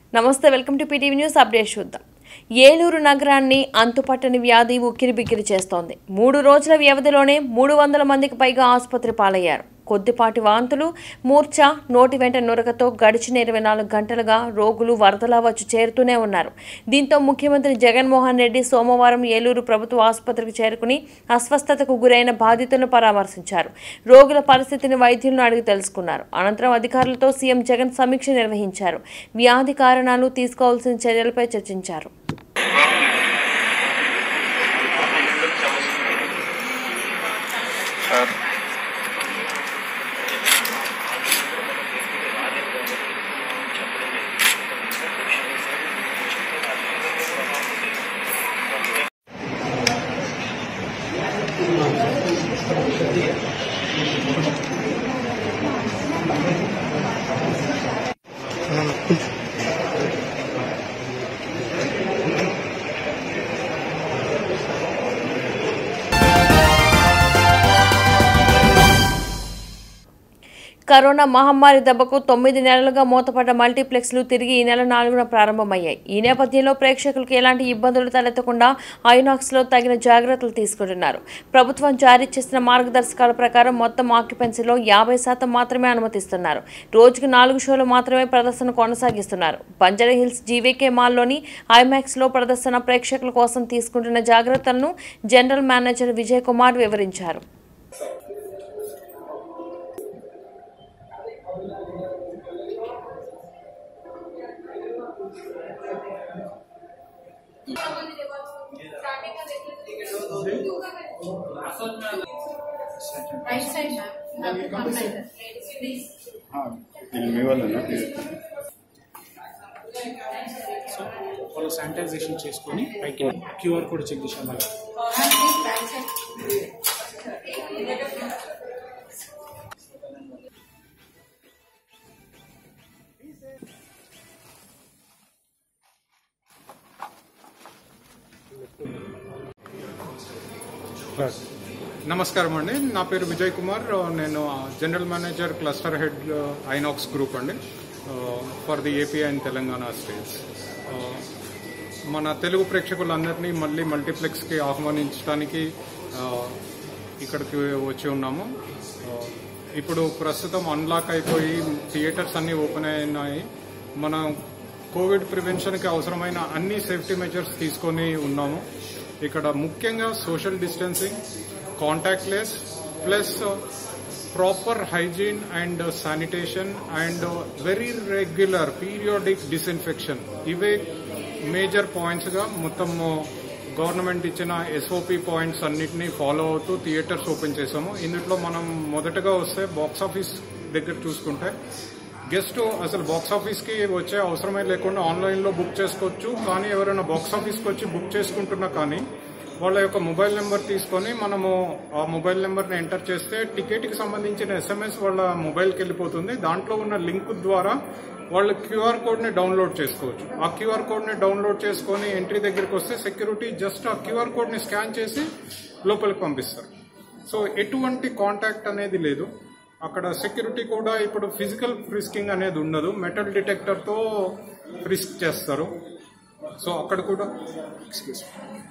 నమస్తే welcome to PTV news update చూద్దాం ఏలూరు నగరాన్ని అంతుపట్టని వ్యాధి ఉక్కిరిబిక్కిరి చేస్తోంది మూడు రోజుల వ్యవధిలోనే మూడు వందల మందికి పైగా ఆసుపత్రి పాలయ్యారు కొద్దిపాటి వాంతులు మూర్ఛ నోటి వెంట నురగతో గడిచిన ఇరవై నాలుగు గంటలుగా రోగులు వరదలా వచ్చి చేరుతూనే ఉన్నారు దీంతో ముఖ్యమంత్రి జగన్మోహన్ రెడ్డి సోమవారం ఏలూరు ప్రభుత్వ ఆసుపత్రికి చేరుకుని అస్వస్థతకు గురైన బాధితులను పరామర్శించారు రోగుల పరిస్థితిని వైద్యులను అడిగి తెలుసుకున్నారు అనంతరం అధికారులతో సీఎం జగన్ సమీక్ష నిర్వహించారు వ్యాధి కారణాలు తీసుకోవాల్సిన చర్యలపై చర్చించారు సార్ కరోనా మహమ్మారి దెబ్బకు తొమ్మిది నెలలుగా మూతపడ్డ మల్టీప్లెక్స్లు తిరిగి ఈ నెల నాలుగున ప్రారంభమయ్యాయి ఈ నేపథ్యంలో ప్రేక్షకులకు ఎలాంటి ఇబ్బందులు తలెత్తకుండా ఐనాక్స్లో తగిన జాగ్రత్తలు తీసుకుంటున్నారు ప్రభుత్వం జారీ చేసిన మార్గదర్శకాల ప్రకారం మొత్తం ఆక్యుపెన్సీలో యాభై శాతం మాత్రమే అనుమతిస్తున్నారు రోజుకు నాలుగు షోలు మాత్రమే ప్రదర్శన కొనసాగిస్తున్నారు బంజారా హిల్స్ జీవీకే మాల్లోని ఐమాక్స్లో ప్రదర్శన ప్రేక్షకుల కోసం తీసుకుంటున్న జాగ్రత్తలను జనరల్ మేనేజర్ విజయ్ కుమార్ వివరించారు రైట్ సైడ్ మ్యామ్ ప్లీజ్ ఇది మీ వాళ్ళేనా సో వాళ్ళు శానిటైజేషన్ చేసుకొని పైకి క్యూఆర్ కోడ్ చెక్ చేసాం వాళ్ళు ప్లీజ్ బ్యాక్ సైడ్ నమస్కారం అండి నా పేరు విజయ్ కుమార్ నేను general manager cluster head Inox group అండి for the AP and Telangana states మన తెలుగు ప్రేక్షకులందరినీ మళ్ళీ మల్టీప్లెక్స్కి ఆహ్వానించడానికి ఆ, ఇక్కడికి వచ్చి ఉన్నాము ఆ, ఇప్పుడు ప్రస్తుతం అన్లాక్ అయిపోయి థియేటర్స్ అన్నీ ఓపెన్ అయినాయి మనం కోవిడ్ ప్రివెన్షన్కి అవసరమైన అన్ని సేఫ్టీ మెజర్స్ తీసుకొని ఉన్నాము ఇక్కడ ముఖ్యంగా social distancing contactless plus proper hygiene and sanitation and very regular periodic disinfection ఇవే మేజర్ పాయింట్స్గా మొత్తం గవర్నమెంట్ ఇచ్చిన ఎస్ఓపి పాయింట్స్ అన్నిటినీ ఫాలో అవుతూ థియేటర్స్ ఓపెన్ చేసాము ఇందులో మనం మొదటగా వస్తే బాక్స్ ఆఫీస్ దగ్గర చూసుకుంటే గెస్ట్ అసలు బాక్స్ ఆఫీస్కి వచ్చే అవసరమే లేకుండా ఆన్లైన్లో బుక్ చేసుకోవచ్చు కానీ ఎవరైనా బాక్స్ ఆఫీస్కి వచ్చి బుక్ చేసుకుంటున్నా కానీ వాళ్ళ యొక్క మొబైల్ నెంబర్ తీసుకొని మనము ఆ మొబైల్ నెంబర్ని ఎంటర్ చేస్తే టికెట్కి సంబంధించిన ఎస్ఎంఎస్ వాళ్ళ మొబైల్కి వెళ్ళిపోతుంది దాంట్లో ఉన్న లింక్ ద్వారా వాళ్ళు క్యూఆర్ కోడ్ని డౌన్లోడ్ చేసుకోవచ్చు ఆ క్యూఆర్ కోడ్ని డౌన్లోడ్ చేసుకొని ఎంట్రీ దగ్గరికి వస్తే సెక్యూరిటీ జస్ట్ ఆ క్యూఆర్ కోడ్ని స్కాన్ చేసి లోపలికి పంపిస్తారు సో ఎటువంటి కాంటాక్ట్ అనేది లేదు అక్కడ సెక్యూరిటీ కూడా ఇప్పుడు ఫిజికల్ ఫ్రిస్కింగ్ అనేది ఉండదు మెటల్ డిటెక్టర్తో ఫ్రిస్క్ చేస్తారు సో అక్కడ కూడా ఎక్స్క్యూజ్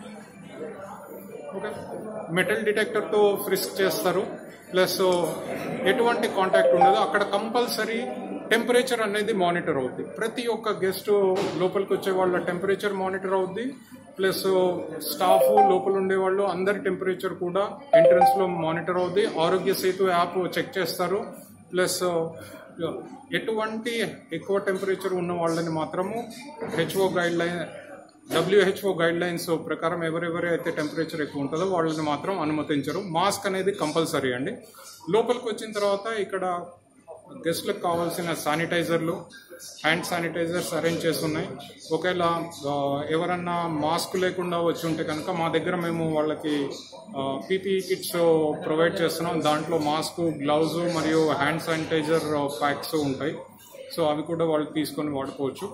ఓకే మెటల్ డిటెక్టర్తో ఫ్రిస్క్ చేస్తారు ప్లస్ ఎటువంటి కాంటాక్ట్ ఉండదు అక్కడ కంపల్సరీ టెంపరేచర్ అనేది మానిటర్ అవుద్ది ప్రతి ఒక్క గెస్ట్ లోపలికి వచ్చే వాళ్ళ టెంపరేచర్ మానిటర్ అవుద్ది ప్లస్ స్టాఫ్ లోపల ఉండే వాళ్ళు అందరి టెంపరేచర్ కూడా ఎంట్రన్స్ లో మానిటర్ అవుద్ది ఆరోగ్య సేతు యాప్ చెక్ చేస్తారు ప్లస్ ఎటువంటి ఎక్కువ టెంపరేచర్ ఉన్న వాళ్ళని మాత్రము HO guideline WHO guidelines ప్రకారం ఎవరెవరి అయితే టెంపరేచర్ ఎక్కువ ఉంటుందో వాళ్ళని మాత్రం అనుమతించరు మాస్క్ అనేది కంపల్సరీ అండి లోపలికి వచ్చిన తర్వాత ఇక్కడ గెస్ట్లకు కావాల్సిన శానిటైజర్లు హ్యాండ్ శానిటైజర్స్ అరేంజ్ చేస్తున్నాయి ఒకవేళ ఆ, ఎవరన్నా మాస్క్ లేకుండా వచ్చి ఉంటే కనుక మా దగ్గర మేము వాళ్ళకి పీపీఈ కిట్స్ ప్రొవైడ్ చేస్తున్నాం దాంట్లో మాస్క్ గ్లౌజ్ మరియు హ్యాండ్ శానిటైజర్ ప్యాక్స్ ఉంటాయి సో అవి కూడా వాళ్ళు తీసుకొని వాడుకోవచ్చు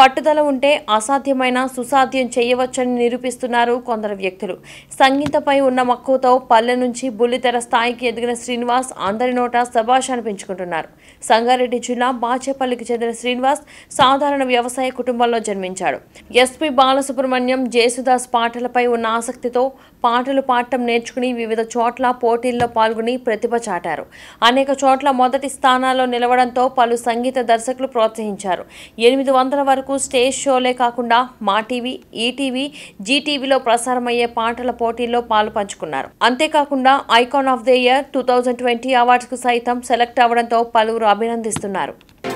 పట్టుదల ఉంటే అసాధ్యమైన సుసాధ్యం చేయవచ్చని నిరూపిస్తున్నారు కొందరు వ్యక్తులు సంగీతపై ఉన్న మక్కువతో పల్లె నుంచి బుల్లితెర స్థాయికి ఎదిగిన శ్రీనివాస్ అందరి నోట శభాష్ అనిపించుకుంటున్నారు సంగారెడ్డి జిల్లా బాచేపల్లికి చెందిన శ్రీనివాస్ సాధారణ వ్యవసాయ కుటుంబంలో జన్మించాడు ఎస్పి బాలసుబ్రహ్మణ్యం జేసుదాస్ పాటలపై ఉన్న ఆసక్తితో పాటలు పాడటం నేర్చుకుని వివిధ చోట్ల పోటీల్లో పాల్గొని ప్రతిభ చాటారు అనేక చోట్ల మొదటి స్థానాల్లో నిలవడంతో పలు సంగీత దర్శకులు ప్రోత్సహించారు ఎనిమిది వందల వరకు స్టేజ్ షోలే కాకుండా మా టీవీ ఈటీవీ జీటీవీలో ప్రసారమయ్యే పాటల పోటీల్లో పాలు పంచుకున్నారు అంతేకాకుండా icon of the year two thousand twenty అవార్డ్స్కు సైతం సెలెక్ట్ అవ్వడంతో పలువురు అభినందిస్తున్నారు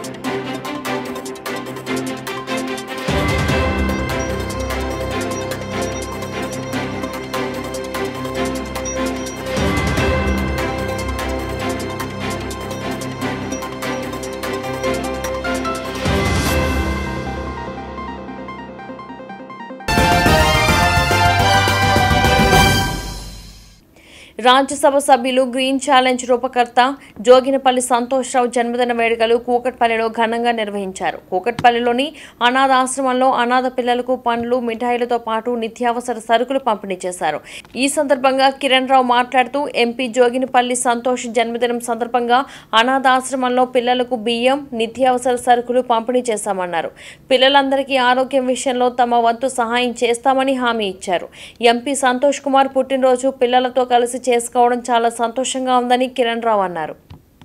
రాజ్యసభ సభ్యులు గ్రీన్ ఛాలెంజ్ రూపకర్త జోగినపల్లి సంతోష్ రావు జన్మదిన వేడుకలు కూకట్పల్లిలో ఘనంగా నిర్వహించారు కూకట్పల్లిలోని అనాథ ఆశ్రమంలో అనాథ పిల్లలకు పండ్లు మిఠాయిలతో పాటు నిత్యావసర సరుకులు పంపిణీ చేశారు ఈ సందర్భంగా కిరణ్ రావు మాట్లాడుతూ ఎంపీ జోగినపల్లి సంతోష్ జన్మదినం సందర్భంగా అనాథ ఆశ్రమంలో పిల్లలకు బియ్యం నిత్యావసర సరుకులు పంపిణీ చేశామన్నారు పిల్లలందరికీ ఆరోగ్యం విషయంలో తమ వంతు సహాయం చేస్తామని హామీ ఇచ్చారు ఎంపీ సంతోష్ కుమార్ పుట్టినరోజు పిల్లలతో కలిసి చేసుకోవడం చాలా సంతోషంగా ఉందని కిరణ్ రావు అన్నారు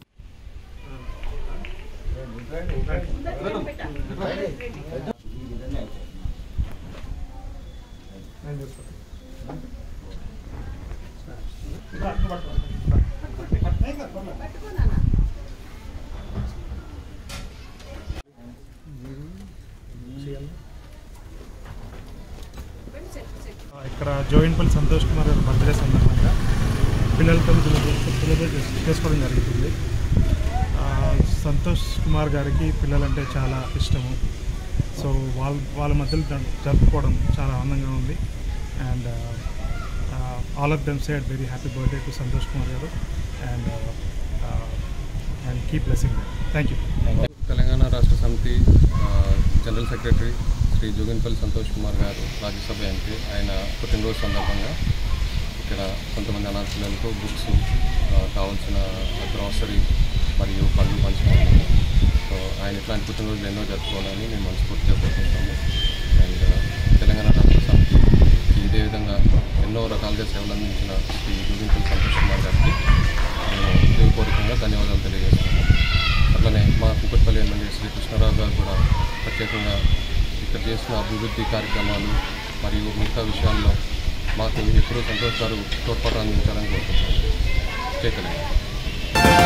ఇక్కడ జోయిన్పల్లి సంతోష్ కుమార్ గారి బర్త్డే సందర్భంగా పిల్లలతో సెలబ్రేట్ చేసుకోవడం జరుగుతుంది ఆ, సంతోష్ కుమార్ గారికి పిల్లలంటే చాలా ఇష్టము సో వాళ్ళ వాళ్ళ మధ్యలో జరు- జరుపుకోవడం చాలా ఆనందంగా ఉంది and all of them said very happy birthday to Santosh Kumar గారు and and keep blessing thank you Telangana Rashtra Samithi ఆ, జనరల్ సెక్రటరీ శ్రీ జోగిన్పల్లి సంతోష్ కుమార్ గారు రాజ్యసభ ఎంపీ ఆయన పుట్టినరోజు సందర్భంగా ఇక్కడ కొంతమంది అనాథ పిల్లలకు బుక్స్ ఆ, కావాల్సిన గ్రాసరీ మరియు పనులు పంచుకోవాలి సో ఆయన ఇట్లాంటి పుట్టినరోజులు ఎన్నో జరుపుకోవాలని మేము మనస్ఫూర్తిగా కోరుకుంటాము అండ్ తెలంగాణ రాష్ట్ర సమితి ఇదే విధంగా ఎన్నో రకాలుగా సేవలు అందించిన శ్రీ జోగిన్పల్లి సంతోష్ కుమార్ గారికి మేము హృదయపూర్వకంగా ధన్యవాదాలు తెలియజేస్తున్నాము అట్లనే మా కుక్కట్పల్లి ఎమ్మెల్యే శ్రీ కృష్ణారావు గారు కూడా ప్రత్యేకంగా ఇక్కడ చేసిన అభివృద్ధి కార్యక్రమాలు మరియు మిగతా విషయాల్లో మాకు ఎప్పుడూ సంతోష్ గారు తోడ్పాటు అందించాలని కోరుకుంటున్నాను జై తెలంగాణ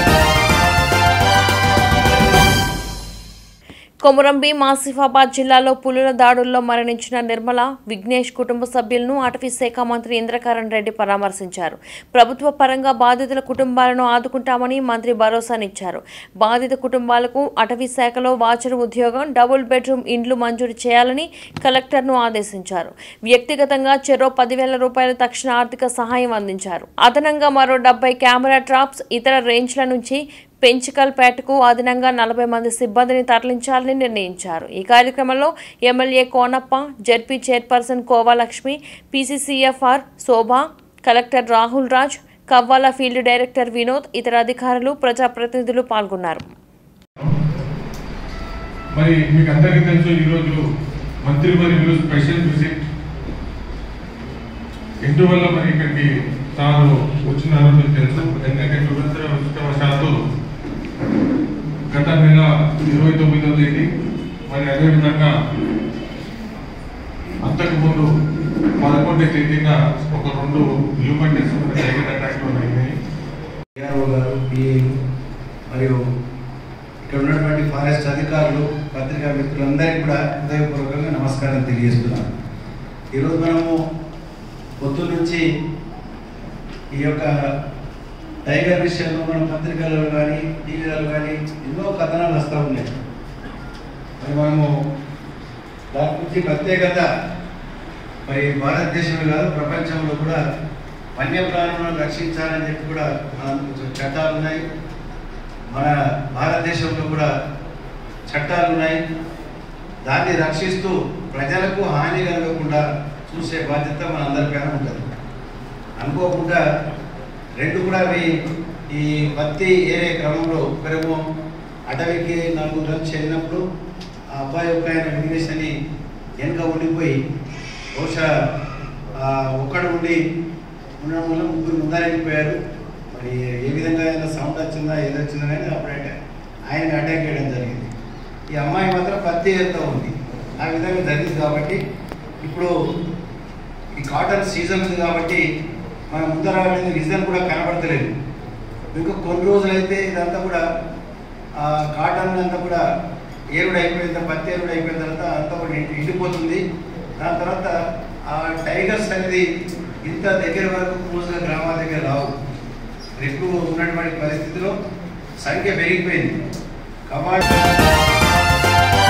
కొమురంబి మాసిఫాబాద్ జిల్లాలో పులుల దాడుల్లో మరణించిన నిర్మల విఘ్నేష్ కుటుంబ సభ్యులను అటవీ శాఖ మంత్రి ఇంద్రకరణ్ రెడ్డి పరామర్శించారు ప్రభుత్వ పరంగా బాధితుల కుటుంబాలను ఆదుకుంటామని మంత్రి భరోసానిచ్చారు బాధిత కుటుంబాలకు అటవీ శాఖలో వాచర్ ఉద్యోగం డబుల్ బెడ్రూమ్ ఇండ్లు మంజూరు చేయాలని కలెక్టర్ను ఆదేశించారు వ్యక్తిగతంగా చెరో పదివేల రూపాయల తక్షణ ఆర్థిక సహాయం అందించారు అదనంగా మరో డెబ్బై కెమెరా ట్రాప్స్ ఇతర రేంజ్ల నుంచి పెంచికల్పేటకు అదనంగా నలభై మంది సిబ్బందిని తరలించాలని నిర్ణయించారు ఈ కార్యక్రమంలో MLA Konappa ZP chairperson Kova Lakshmi PCCF R Shobha collector Rahul Raj Kawal field director Vinod ఇతర అధికారులు ప్రజాప్రతినిధులు పాల్గొన్నారు మరి మీకు అందరికీ తెలుసు ఈరోజు మంత్రి వర్యులు స్పెషల్ విజిట్ ఎందువల్ల మరి ఇక్కడికి సారు వచ్చినారో మీకు తెలుసు ఎందుకంటే దురదృష్టవశాత్తు గత నెల ఇరవై తొమ్మిదో తేదీ మరి అదేవిధంగా అంతకు ముందు పదకొండో తేదీన ఒక రెండు హ్యూమన్ డెస్ జరిగిన అటాక్లు అయినాయి డిఆర్ఓ గారు పిఏలు మరియు ఇక్కడ ఉన్నటువంటి ఫారెస్ట్ అధికారులు పత్రికా మిత్రులందరికీ కూడా హృదయపూర్వకంగా నమస్కారం తెలియజేస్తున్నాను ఈరోజు మనము పొద్దు నుంచి ఈ యొక్క టైగర్ విషయంలో మన పత్రికలలో కానీ టీవీలలో కానీ ఎన్నో కథనాలు వస్తూ ఉన్నాయి మరి మనము దాని గురించి ప్రత్యేకత మరి భారతదేశంలో కాదు ప్రపంచంలో కూడా వన్యప్రాణులను రక్షించాలని చెప్పి కూడా మన చట్టాలు ఉన్నాయి మన భారతదేశంలో కూడా చట్టాలు ఉన్నాయి దాన్ని రక్షిస్తూ ప్రజలకు హాని కలగకుండా చూసే బాధ్యత మనందరిపైన ఉంటుంది అనుకోకుండా రెండు కూడా అవి ఈ పత్తి ఏరే క్రమంలో ఒకరేమో అటవీకి నలుగురు కలిసి వెళ్ళినప్పుడు ఆ అబ్బాయి యొక్క ఆయన విఘ్నేష్ అని వెనుక ఉండిపోయి బహుశా ఆ ఒక్కడు ఉండి ఉండడం వల్ల ముగ్గురు ముందరెళ్ళిపోయారు మరి ఏ విధంగా అయినా సౌండ్ వచ్చిందా ఏది వచ్చిందా కానీ అప్పుడైతే ఆయన అటాక్ చేయడం జరిగింది ఈ అమ్మాయి మాత్రం పత్తి ఏరుతూ ఉంది ఆ విధంగా జరిగింది కాబట్టి ఇప్పుడు ఈ కాటన్ సీజన్ ఉంది కాబట్టి మన ముందర రీజన్ కూడా కనబడతలేదు ఇంకా కొన్ని రోజులైతే ఇదంతా కూడా ఆ కాటన్ అంతా కూడా ఏరుడు అయిపోయిన తర్వాత పత్తి ఏరుడు అయిపోయిన తర్వాత అంతా కూడా ఎండి- ఎండిపోతుంది దాని తర్వాత ఆ టైగర్స్ అనేది ఇంత దగ్గర వరకు క్లోజ్గా గ్రామాల దగ్గర రావు ఇప్పుడు ఉన్నటువంటి పరిస్థితిలో సంఖ్య పెరిగిపోయింది కమాండ్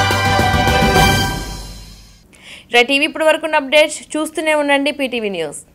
రైట్ ఇవి ఇప్పటి వరకు అప్డేట్స్ చూస్తూనే ఉండండి పీటీవీ న్యూస్